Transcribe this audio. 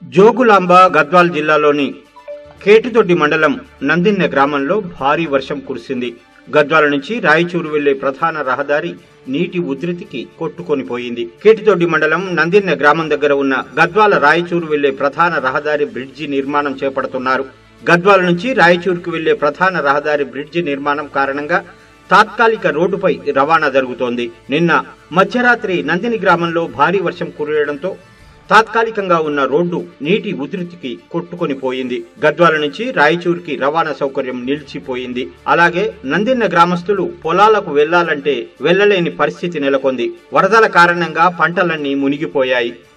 జోగులాంబ గద్వాల్ జిల్లాలోని కేటితొడ్డి మండలం నందిన్నె గ్రామంలో భారీ వర్షం కురిసింది గద్వాల నుంచి రాయచూరు వెళ్లే ప్రధాన రహదారి నీటి ఉధృతికి కొట్టుకొని పోయింది కేటితొడ్డి మండలం నందిన్నె గ్రామం దగ్గర ఉన్న గద్వాల రాయచూరు వెళ్లే ప్రధాన రహదారి బ్రిడ్జి నిర్మాణం చేపడుతున్నారు గద్వాల నుంచి రాయచూరుకు వెళ్లే ప్రధాన రహదారి బ్రిడ్జి నిర్మాణం కారణంగా తాత్కాలిక రోడ్డుపై రవాణా జరుగుతోంది నిన్న మధ్యరాత్రి నందిని గ్రామంలో భారీ వర్షం కురియడంతో తాత్కాలికంగా ఉన్న రోడ్డు నీటి ఉధృతికి కొట్టుకొని పోయింది గద్వాల నుంచి రాయచూరుకి రవాణా సౌకర్యం నిలిచిపోయింది అలాగే నందిన్న గ్రామస్తులు పొలాలకు వెళ్లాలంటే వెళ్లలేని పరిస్థితి నెలకొంది వరదల కారణంగా పంటలన్నీ మునిగిపోయాయి